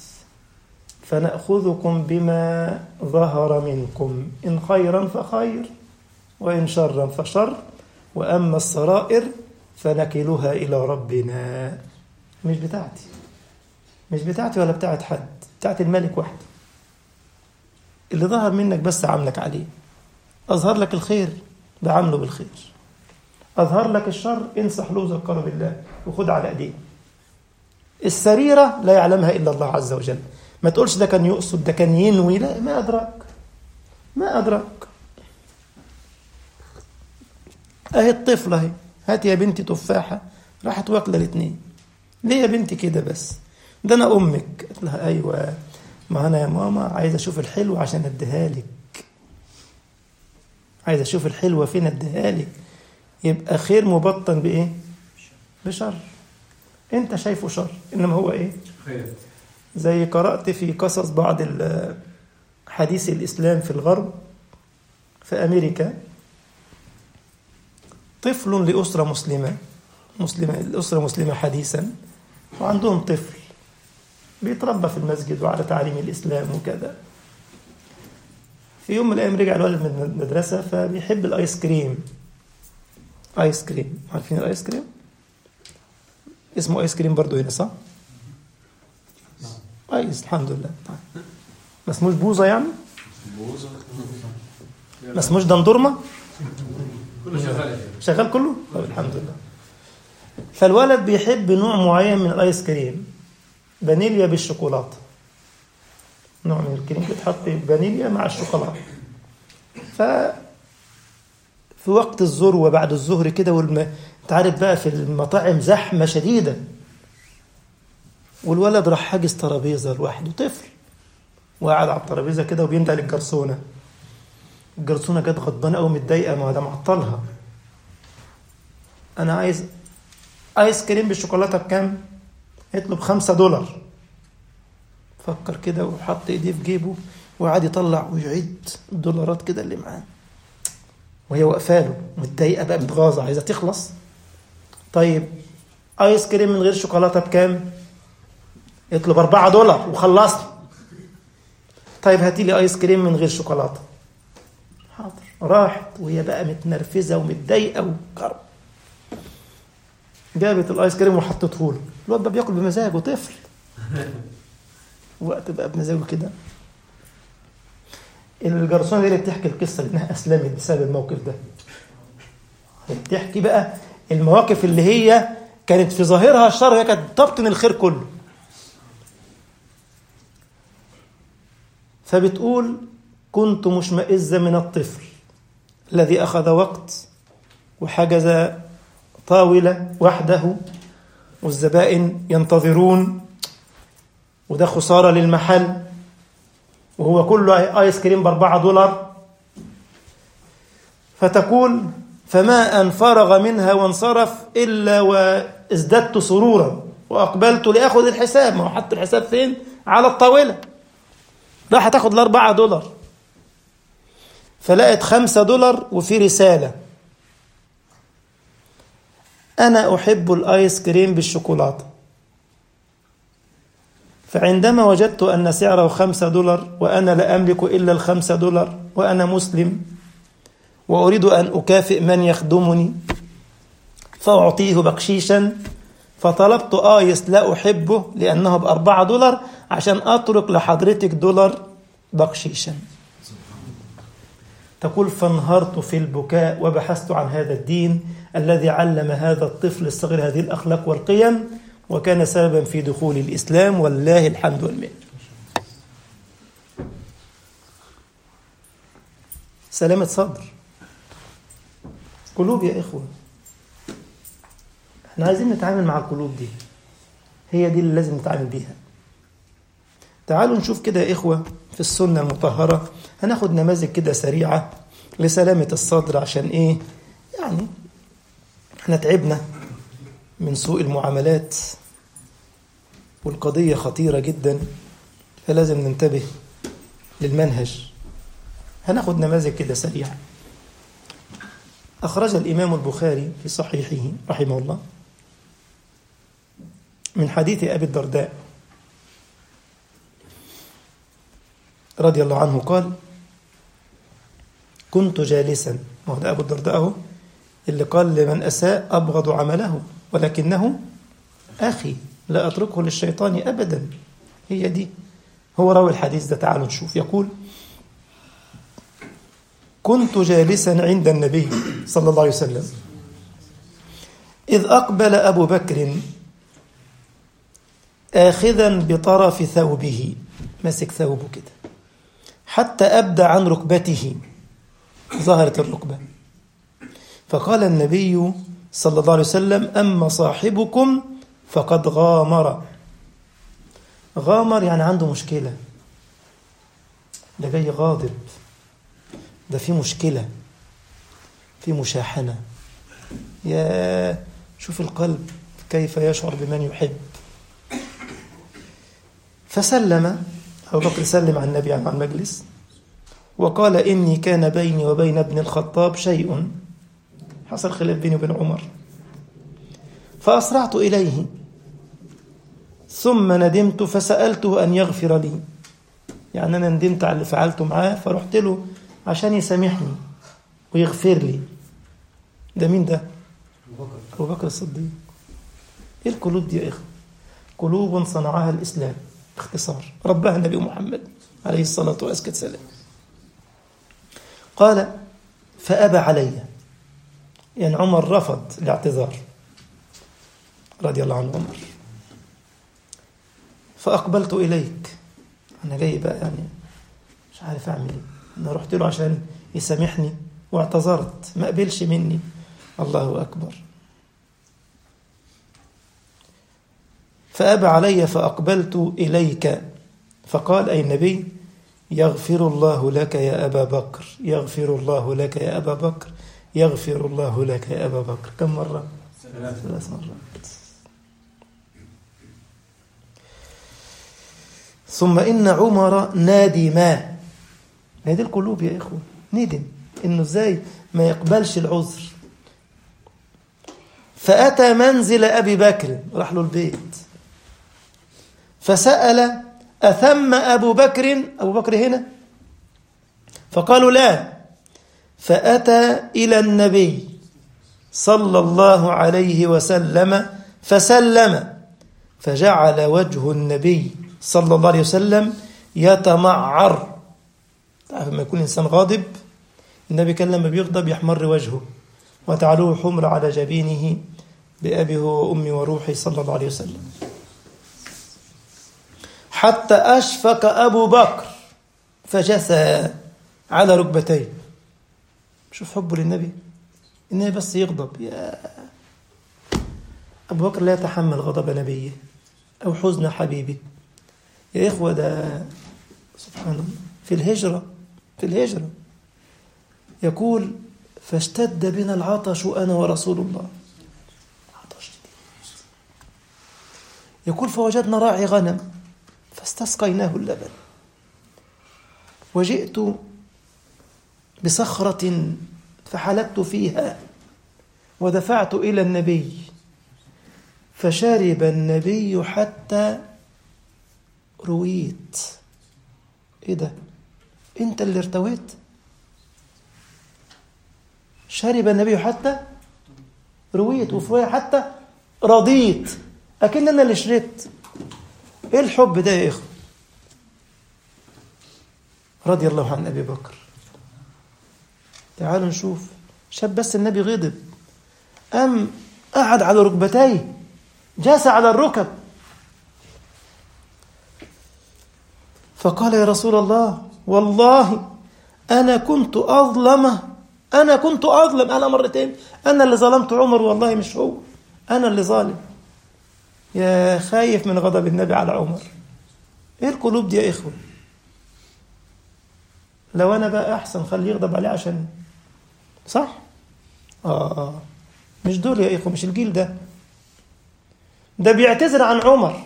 فنأخذكم بما ظهر منكم إن خيرا فخير وإن شرا فشر وأما السرائر فنكلها إلى ربنا مش بتاعتي مش بتاعتي ولا بتاعت حد بتاعت الملك وحده اللي ظهر منك بس عاملك عليه أظهر لك الخير بعامله بالخير أظهر لك الشر انصح له ذكره بالله وخد على أيديه السريرة لا يعلمها إلا الله عز وجل ما تقولش ده كان يقصد ده كان ينوي لا ما أدراك ما أدراك أهي الطفلة أهي هات يا بنتي تفاحة راحت واكلة الاتنين ليه يا بنتي كده بس ده أنا أمك قلت لها أيوة ما أنا يا ماما عايز أشوف الحلو عشان أديها لك عايز أشوف الحلوة فين أديها لك يبقى خير مبطن بإيه؟ بشر أنت شايفه شر إنما هو إيه؟ خير زي قرأت في قصص بعض ال- حديث الإسلام في الغرب في أمريكا طفل لأسرة مسلمة مسلمة الأسرة مسلمة حديثا وعندهم طفل بيتربى في المسجد وعلى تعليم الإسلام وكذا في يوم من الأيام رجع الولد من المدرسة فبيحب الآيس كريم آيس كريم عارفين الآيس كريم؟ اسمه آيس كريم برضو هنا صح؟ كويس الحمد لله طيب. ما اسموش بوظة يعني؟ بوظة ما اسموش دندورمة؟ كله شغال شغال كله؟ طب الحمد لله فالولد بيحب نوع معين من الايس كريم فانيليا بالشوكولاته نوع من الكريم بتحط فانيليا مع الشوكولاته ف في وقت الذروه بعد الظهر كده والم... انت عارف بقى في المطاعم زحمه شديده والولد راح حاجز ترابيزه لوحده طفل وقاعد على الترابيزه كده وبيندى للجرسونه الجرسونه كانت غضبانه قوي متضايقه ما ده معطلها انا عايز ايس كريم بالشوكولاته بكام يطلب خمسة دولار فكر كده وحط ايديه في جيبه وقعد يطلع ويعد الدولارات كده اللي معاه وهي واقفه له متضايقه بقى متغاظه عايزه تخلص طيب ايس كريم من غير شوكولاته بكام يطلب 4 دولار وخلصت طيب هاتي لي ايس كريم من غير شوكولاته حاضر راحت وهي بقى متنرفزه ومتضايقه وكرب جابت الايس كريم وحطته له الواد بقى بياكل بمزاجه طفل وقت بقى بمزاجه كده الجرسونه دي اللي بتحكي القصه لانها اسلمت بسبب الموقف ده بتحكي بقى المواقف اللي هي كانت في ظاهرها الشر هي كانت تبطن الخير كله فبتقول كنت مشمئزة من الطفل الذي أخذ وقت وحجز طاولة وحده والزبائن ينتظرون وده خسارة للمحل وهو كله آيس كريم بأربعة دولار فتقول فما أن فرغ منها وانصرف إلا وازددت سرورا وأقبلت لأخذ الحساب ما هو حط الحساب فين؟ على الطاولة راح تاخد الأربعة دولار فلقت خمسة دولار وفي رسالة أنا أحب الآيس كريم بالشوكولاتة فعندما وجدت أن سعره خمسة دولار وأنا لا أملك إلا الخمسة دولار وأنا مسلم وأريد أن أكافئ من يخدمني فأعطيه بقشيشا فطلبت آيس لا أحبه لأنه بأربعة دولار عشان أترك لحضرتك دولار بقشيشا تقول فانهرت في البكاء وبحثت عن هذا الدين الذي علم هذا الطفل الصغير هذه الأخلاق والقيم وكان سببا في دخول الإسلام والله الحمد والمنه سلامة صدر قلوب يا إخوة احنا عايزين نتعامل مع القلوب دي هي دي اللي لازم نتعامل بيها تعالوا نشوف كده يا إخوة في السنة المطهرة هناخد نماذج كده سريعة لسلامة الصدر عشان إيه يعني احنا تعبنا من سوء المعاملات والقضية خطيرة جدا فلازم ننتبه للمنهج هناخد نماذج كده سريعة أخرج الإمام البخاري في صحيحه رحمه الله من حديث أبي الدرداء رضي الله عنه قال كنت جالسا وهو ده أبو الدرداء أهو اللي قال لمن أساء أبغض عمله ولكنه أخي لا أتركه للشيطان أبدا هي دي هو راوي الحديث ده تعالوا نشوف يقول كنت جالسا عند النبي صلى الله عليه وسلم إذ أقبل أبو بكر آخذا بطرف ثوبه ماسك ثوبه كده حتى أبدى عن ركبته ظهرت الركبة فقال النبي صلى الله عليه وسلم أما صاحبكم فقد غامر غامر يعني عنده مشكلة ده جاي غاضب ده في مشكلة في مشاحنة يا شوف القلب كيف يشعر بمن يحب فسلم أبو بكر سلم على النبي عن المجلس وقال إني كان بيني وبين ابن الخطاب شيء حصل خلاف بيني وبين عمر فأسرعت إليه ثم ندمت فسألته أن يغفر لي يعني أنا ندمت على اللي فعلته معاه فرحت له عشان يسامحني ويغفر لي ده مين ده؟ أبو بكر الصديق إيه القلوب دي يا إخوة؟ قلوب صنعها الإسلام باختصار ربها النبي محمد عليه الصلاة والسلام قال فأبى علي يعني عمر رفض الاعتذار رضي الله عنه عمر فأقبلت إليك أنا جاي بقى يعني مش عارف أعمل إيه أنا رحت له عشان يسامحني واعتذرت ما قبلش مني الله أكبر فأبى علي فأقبلت إليك فقال أي النبي يغفر الله لك يا أبا بكر يغفر الله لك يا أبا بكر يغفر الله لك يا أبا بكر كم مرة؟ ثلاث مرات ثم إن عمر ندم هذه القلوب يا إخوة ندم إنه إزاي ما يقبلش العذر فأتى منزل أبي بكر راح له البيت فسأل أثم أبو بكر أبو بكر هنا فقالوا لا فأتى إلى النبي صلى الله عليه وسلم فسلم فجعل وجه النبي صلى الله عليه وسلم يتمعر تعرف لما يكون الإنسان غاضب النبي كان لما بيغضب يحمر وجهه وتعلوه حمر على جبينه بأبي هو وأمي وروحي صلى الله عليه وسلم حتى أشفق أبو بكر فجثى على ركبتيه شوف حبه للنبي النبي بس يغضب يا أبو بكر لا يتحمل غضب نبيه أو حزن حبيبه يا إخوة ده سبحان الله في الهجرة في الهجرة يقول فاشتد بنا العطش أنا ورسول الله عطش شديد يقول فوجدنا راعي غنم فاستسقيناه اللبن وجئت بصخرة فحلبت فيها ودفعت إلى النبي فشرب النبي حتى رويت ايه ده انت اللي ارتويت شرب النبي حتى رويت وفوية حتى رضيت أكن أنا اللي شربت إيه الحب ده يا إخوة رضي الله عن أبي بكر تعالوا نشوف شاب بس النبي غضب أم قعد على ركبتيه جاس على الركب فقال يا رسول الله والله أنا كنت أظلم أنا كنت أظلم أنا مرتين أنا اللي ظلمت عمر والله مش هو أنا اللي ظالم يا خايف من غضب النبي على عمر إيه القلوب دي يا إخوة لو أنا بقى أحسن خليه يغضب عليه عشان صح آه, آه مش دول يا إخوة مش الجيل ده ده بيعتذر عن عمر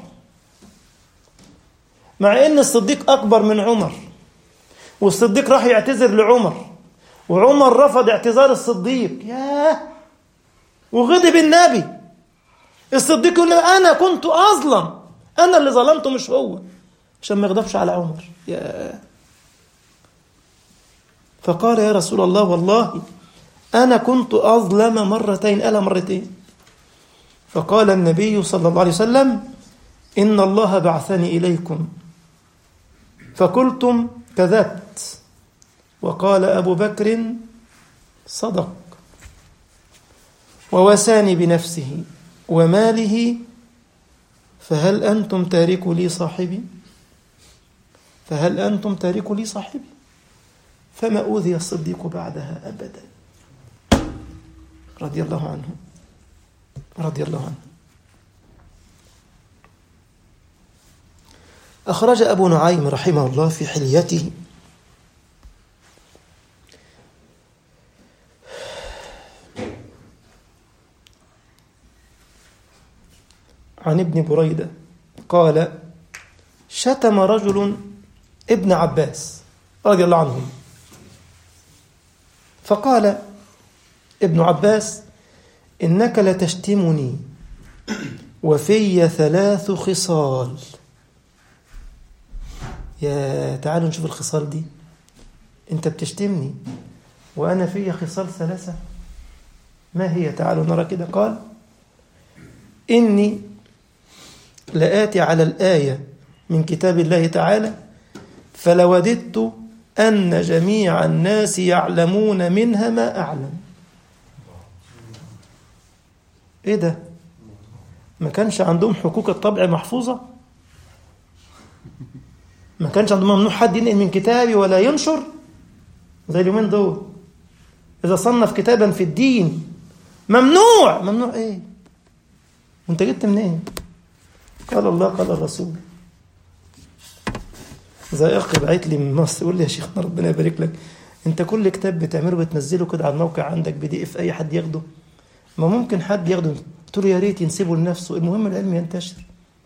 مع ان الصديق اكبر من عمر والصديق راح يعتذر لعمر وعمر رفض اعتذار الصديق ياه وغضب النبي الصديق يقول انا كنت اظلم انا اللي ظلمته مش هو عشان ما يغضبش على عمر ياه فقال يا رسول الله والله انا كنت اظلم مرتين الا مرتين فقال النبي صلى الله عليه وسلم ان الله بعثني اليكم فقلتم كذبت وقال أبو بكر صدق ووساني بنفسه وماله فهل أنتم تاركوا لي صاحبي فهل أنتم تاركوا لي صاحبي فما أوذي الصديق بعدها أبدا رضي الله عنه رضي الله عنه أخرج أبو نعيم رحمه الله في حليته عن ابن بريدة قال شتم رجل ابن عباس رضي الله عنهم فقال ابن عباس إنك لتشتمني وفي ثلاث خصال يا تعالوا نشوف الخصال دي انت بتشتمني وانا في خصال ثلاثه ما هي تعالوا نرى كده قال اني لآتي على الآية من كتاب الله تعالى فلوددت أن جميع الناس يعلمون منها ما أعلم إيه ده؟ ما كانش عندهم حقوق الطبع محفوظة؟ ما كانش عندهم ممنوع حد ينقل من كتابي ولا ينشر زي اليومين دول إذا صنف كتابا في الدين ممنوع ممنوع إيه؟ وأنت جبت منين؟ إيه؟ قال الله قال الرسول زي اخ بعت لي من مصر يقول لي يا شيخنا ربنا يبارك لك انت كل كتاب بتعمله بتنزله كده على الموقع عندك بي دي اف اي حد ياخده ما ممكن حد ياخده قلت له يا ريت ينسبه لنفسه المهم العلم ينتشر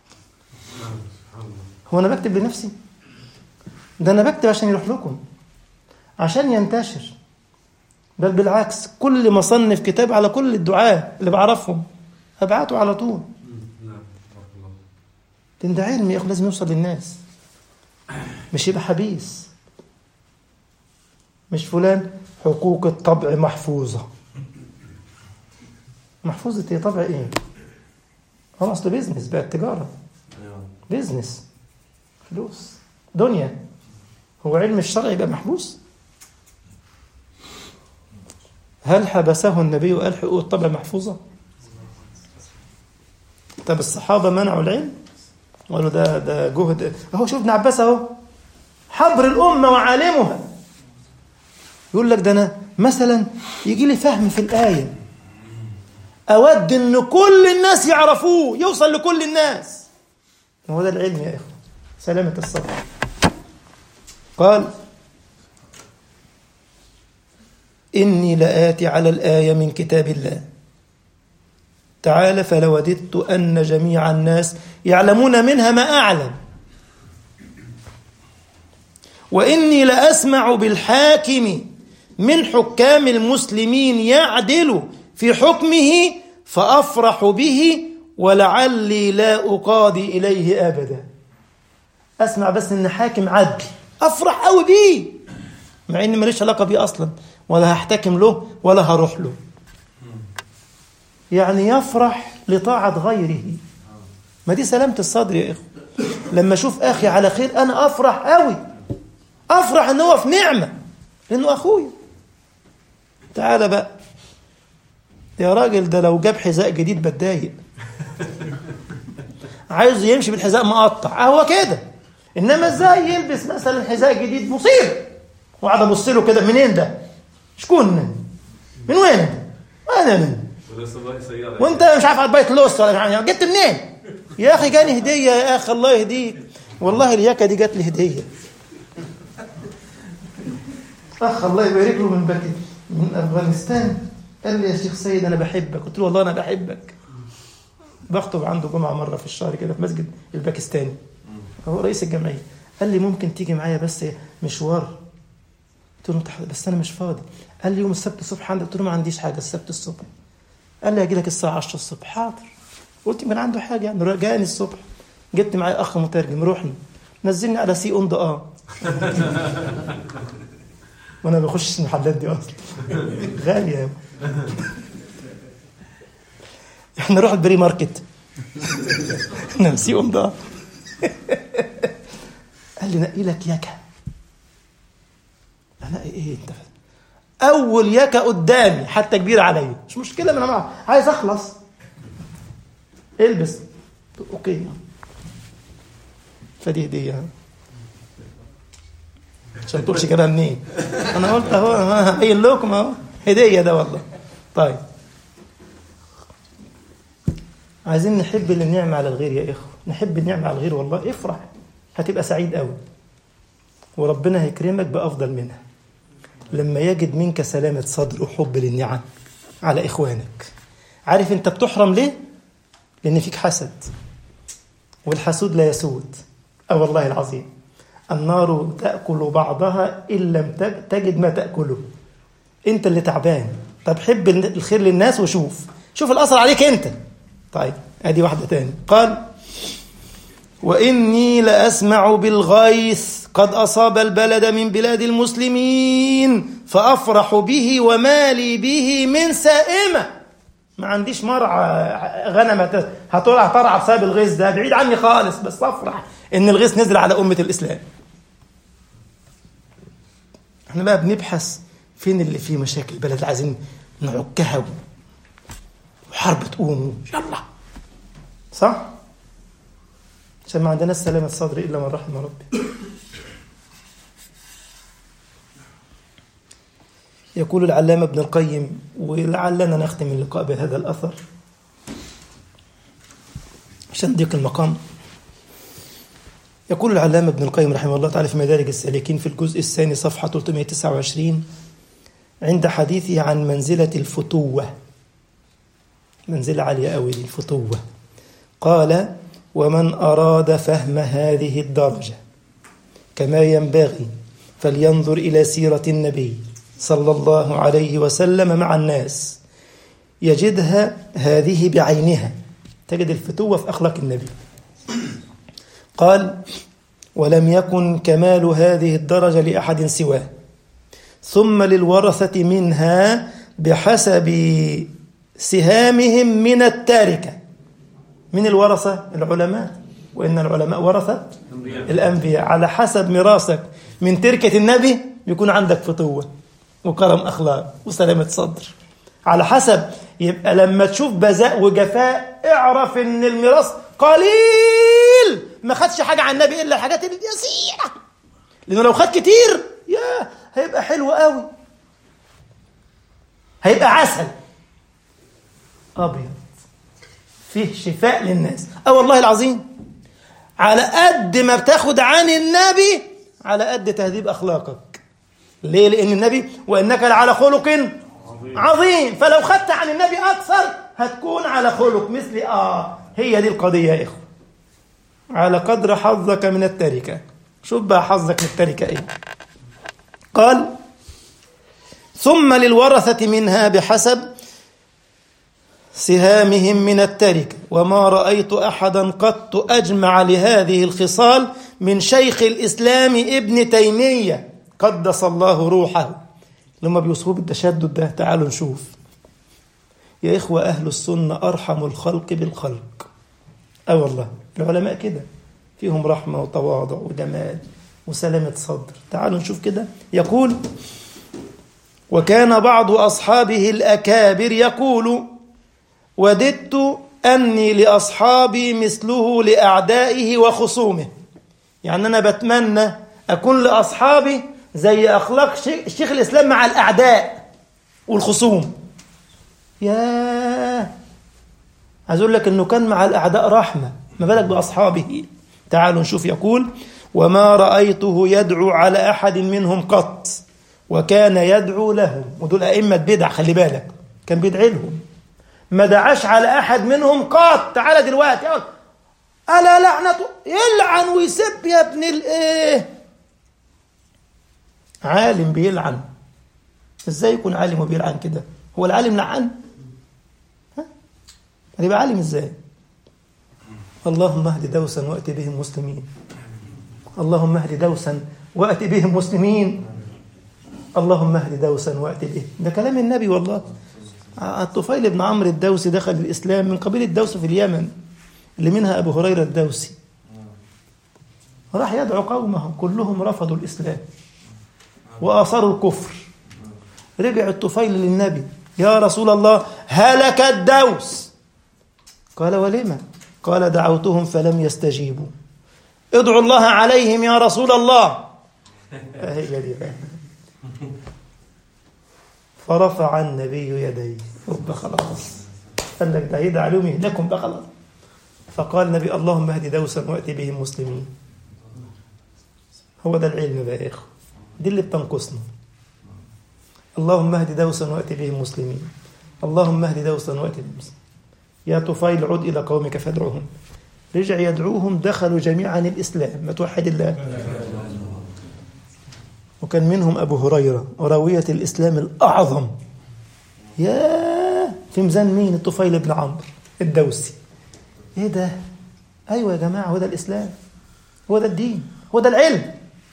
هو انا بكتب لنفسي ده انا بكتب عشان يروح لكم عشان ينتشر بل بالعكس كل ما صنف كتاب على كل الدعاة اللي بعرفهم هبعته على طول لان ده علم يا اخي لازم يوصل للناس مش يبقى حبيس مش فلان حقوق الطبع محفوظة محفوظة ايه طبع ايه هو اصل بيزنس بقى التجارة بيزنس فلوس دنيا هو علم الشرع يبقى محبوس هل حبسه النبي وقال حقوق الطبع محفوظة طب الصحابة منعوا العلم قالوا ده ده جهد اهو شوف ابن عباس اهو حبر الامه وعالمها يقول لك ده انا مثلا يجي لي فهم في الايه اود ان كل الناس يعرفوه يوصل لكل الناس هو ده العلم يا اخوه سلامه الصدر قال اني لاتي على الايه من كتاب الله تعالى فلوددت أن جميع الناس يعلمون منها ما أعلم وإني لأسمع بالحاكم من حكام المسلمين يعدل في حكمه فأفرح به ولعلي لا أقاضي إليه أبدا أسمع بس إن حاكم عدل أفرح أوي بيه مع إني ماليش علاقة بيه أصلا ولا هحتكم له ولا هروح له يعني يفرح لطاعة غيره ما دي سلامة الصدر يا إخوة لما أشوف أخي على خير أنا أفرح قوي أفرح إن هو في نعمة لأنه أخويا تعالى بقى يا راجل ده لو جاب حذاء جديد بتضايق عايز يمشي بالحذاء مقطع هو كده انما ازاي يلبس مثلا حذاء جديد مصيبه وقعد ابص له كده منين ده شكون من وين انا من وانت مش عارف على بيت لوس ولا يعني جبت منين يا اخي جاني هديه يا اخي الله يهديك والله الياكه دي جات لي هديه اخ الله يبارك له من باكي من افغانستان قال لي يا شيخ سيد انا بحبك قلت له والله انا بحبك بخطب عنده جمعه مره في الشهر كده في مسجد الباكستاني هو رئيس الجمعيه قال لي ممكن تيجي معايا بس مشوار قلت له بس انا مش فاضي قال لي يوم السبت الصبح عندي قلت له ما عنديش حاجه السبت الصبح قال لي هاجي لك الساعه 10 الصبح حاضر قلت يمكن عنده حاجه يعني جاني الصبح جبت معايا اخ مترجم رحنا نزلني على سي اون ذا اه وانا ما بخشش المحلات دي اصلا غاليه يا احنا نروح البري ماركت احنا سي اون ذا قال لي نقي لك ياكا انا ايه انت اول يكا قدامي حتى كبير عليا مش مشكله ما انا عايز اخلص البس اوكي فدي هديه عشان تقولش جابها منين انا قلت اهو هبين لكم اهو هديه ده والله طيب عايزين نحب النعمة على الغير يا إخوة نحب النعمة على الغير والله افرح هتبقى سعيد قوي وربنا هيكرمك بأفضل منها لما يجد منك سلامة صدر وحب للنعم على إخوانك عارف أنت بتحرم ليه؟ لأن فيك حسد والحسود لا يسود أه والله العظيم النار تأكل بعضها إن لم تجد ما تأكله أنت اللي تعبان طب حب الخير للناس وشوف شوف الأثر عليك أنت طيب ادي واحده تاني قال واني لاسمع بالغيث قد اصاب البلد من بلاد المسلمين فافرح به ومالي به من سائمه ما عنديش مرعى غنم هتطلع ترعى بسبب الغيث ده بعيد عني خالص بس افرح ان الغيث نزل على امه الاسلام احنا بقى بنبحث فين اللي فيه مشاكل البلد عايزين نعكها وحرب تقوم يلا صح عشان ما عندناش سلامة صدر إلا من رحم ربي يقول العلامة ابن القيم ولعلنا نختم اللقاء بهذا الأثر عشان ضيق المقام يقول العلامة ابن القيم رحمه الله تعالى في مدارج السالكين في الجزء الثاني صفحة 329 عند حديثه عن منزلة الفتوة منزلة عالية أوي دي الفتوة قال ومن أراد فهم هذه الدرجة كما ينبغي فلينظر إلى سيرة النبي صلى الله عليه وسلم مع الناس يجدها هذه بعينها تجد الفتوة في أخلاق النبي قال ولم يكن كمال هذه الدرجة لأحد سواه ثم للورثة منها بحسب سهامهم من التاركة من الورثة العلماء وإن العلماء ورثة الأنبياء على حسب ميراثك من تركة النبي بيكون عندك فتوة وكرم أخلاق وسلامة صدر على حسب يبقى لما تشوف بذاء وجفاء اعرف ان الميراث قليل ما خدش حاجة عن النبي إلا الحاجات اليسيرة لأنه لو خد كتير يا هيبقى حلو قوي هيبقى عسل أبيض فيه شفاء للناس أه والله العظيم على قد ما بتاخد عن النبي على قد تهذيب أخلاقك ليه لأن النبي وإنك لعلى خلق عظيم فلو خدت عن النبي أكثر هتكون على خلق مثل آه هي دي القضية يا إخوة على قدر حظك من التركة شوف بقى حظك من التركة إيه قال ثم للورثة منها بحسب سهامهم من التركة وما رأيت أحدا قط أجمع لهذه الخصال من شيخ الإسلام ابن تيمية قدس الله روحه لما بيوصفوه بالتشدد ده تعالوا نشوف يا إخوة أهل السنة أرحم الخلق بالخلق أه والله العلماء كده فيهم رحمة وتواضع وجمال وسلامة صدر تعالوا نشوف كده يقول وكان بعض أصحابه الأكابر يقول وددت أني لأصحابي مثله لأعدائه وخصومه يعني أنا بتمنى أكون لأصحابي زي أخلاق شيخ الإسلام مع الأعداء والخصوم ياه عايز أقول لك أنه كان مع الأعداء رحمة ما بالك بأصحابه تعالوا نشوف يقول وما رأيته يدعو على أحد منهم قط وكان يدعو لهم ودول أئمة بدع خلي بالك كان بيدعي لهم ما دعاش على أحد منهم قط تعالى دلوقتي أقول ألا لعنة يلعن ويسب يا ابن الإيه عالم بيلعن ازاي يكون عالم وبيلعن كده هو العالم لعن ها هيبقى عالم ازاي اللهم اهد دوسا وات بهم مسلمين اللهم اهد دوسا وات بهم مسلمين اللهم اهد دوسا وات بهم ده كلام النبي والله الطفيل بن عمرو الدوسي دخل الاسلام من قبيله دوس في اليمن اللي منها ابو هريره الدوسي راح يدعو قومه كلهم رفضوا الاسلام واثروا الكفر رجع الطفيل للنبي يا رسول الله هلك الدوس قال ولما قال دعوتهم فلم يستجيبوا ادعوا الله عليهم يا رسول الله هي دي بقى. فرفع النبي يديه رب خلاص قال لك ده يدعى عليهم يهلكم بقى خلاص فقال النبي اللهم اهد دوسا واتي بهم مسلمين هو ده العلم بقى يا اخو دي اللي بتنقصنا اللهم اهد دوسا واتي بهم مسلمين اللهم اهد دوسا واتي بهم مسلمين يا طفيل عد الى قومك فادعوهم رجع يدعوهم دخلوا جميعا الاسلام ما توحد الله وكان منهم ابو هريره راويه الاسلام الاعظم يا في ميزان مين الطفيل بن عمرو الدوسي ايه ده ايوه يا جماعه هو ده الاسلام هو ده الدين هو ده العلم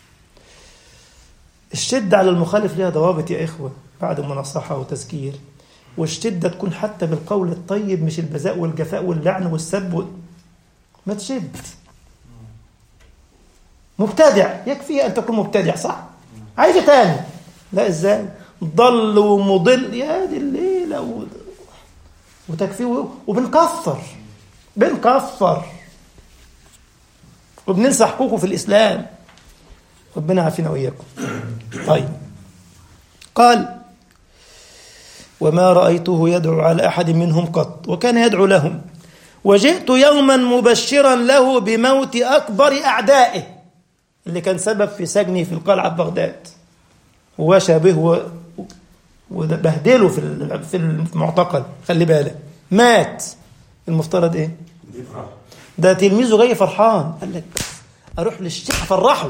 الشدة على المخالف لها ضوابط يا إخوة بعد مناصحة وتذكير والشدة تكون حتى بالقول الطيب مش البذاء والجفاء واللعن والسب وال... ما تشد مبتدع يكفي أن تكون مبتدع صح عايز إيه تاني لا إزاي ضل ومضل يا دي الليلة و... وتكفيه وبنكفر بنكفر وبننسى حقوقه في الإسلام ربنا عافينا وإياكم طيب قال وما رأيته يدعو على أحد منهم قط وكان يدعو لهم وجئت يوما مبشرا له بموت أكبر أعدائه اللي كان سبب في سجنه في القلعة بغداد وشابه و... وبهدله في في المعتقل خلي بالك مات المفترض ايه ده تلميذه جاي فرحان قال لك اروح للشيخ افرحه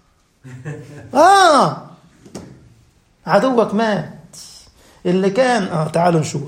اه عدوك مات اللي كان اه تعالوا نشوف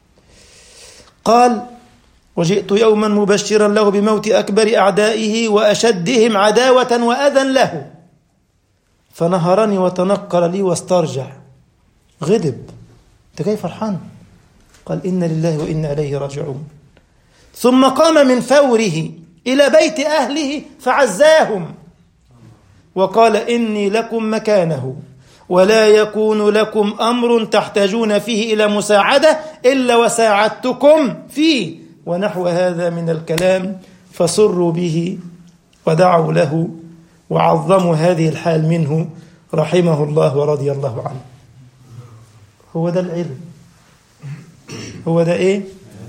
قال وجئت يوما مبشرا له بموت اكبر اعدائه واشدهم عداوه واذى له فنهرني وتنقل لي واسترجع غضب انت جاي فرحان قال انا لله وانا اليه راجعون ثم قام من فوره الى بيت اهله فعزاهم وقال اني لكم مكانه ولا يكون لكم امر تحتاجون فيه الى مساعده الا وساعدتكم فيه ونحو هذا من الكلام فسروا به ودعوا له وعظموا هذه الحال منه رحمه الله ورضي الله عنه هو ده العلم هو ده ايه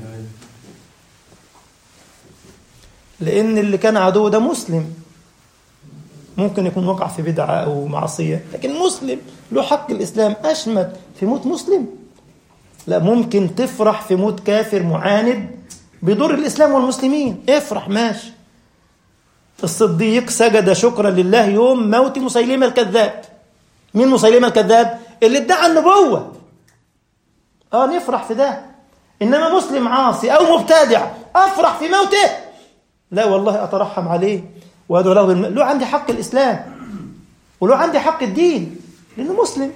لان اللي كان عدو ده مسلم ممكن يكون وقع في بدعة أو معصية لكن مسلم له حق الإسلام أشمت في موت مسلم لا ممكن تفرح في موت كافر معاند بيضر الإسلام والمسلمين افرح ماشي الصديق سجد شكرا لله يوم موت مسيلمة الكذاب مين مسيلمة الكذاب اللي ادعى النبوة اه نفرح في ده إنما مسلم عاصي أو مبتدع أفرح في موته لا والله أترحم عليه وادعو له بالم... له عندي حق الاسلام وله عندي حق الدين لانه مسلم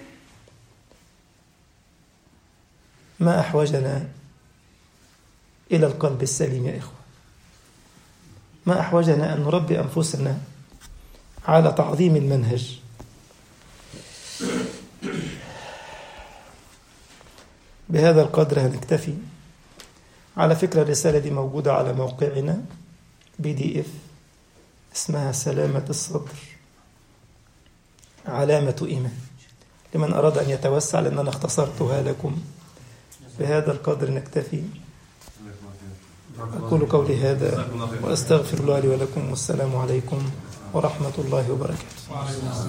ما احوجنا الى القلب السليم يا اخوه ما احوجنا ان نربي انفسنا على تعظيم المنهج بهذا القدر هنكتفي على فكرة الرسالة دي موجودة على موقعنا بي دي اف اسمها سلامة الصدر علامة إيمان لمن أراد أن يتوسع لأن أنا اختصرتها لكم بهذا القدر نكتفي أقول قولي هذا وأستغفر الله لي ولكم والسلام عليكم ورحمة الله وبركاته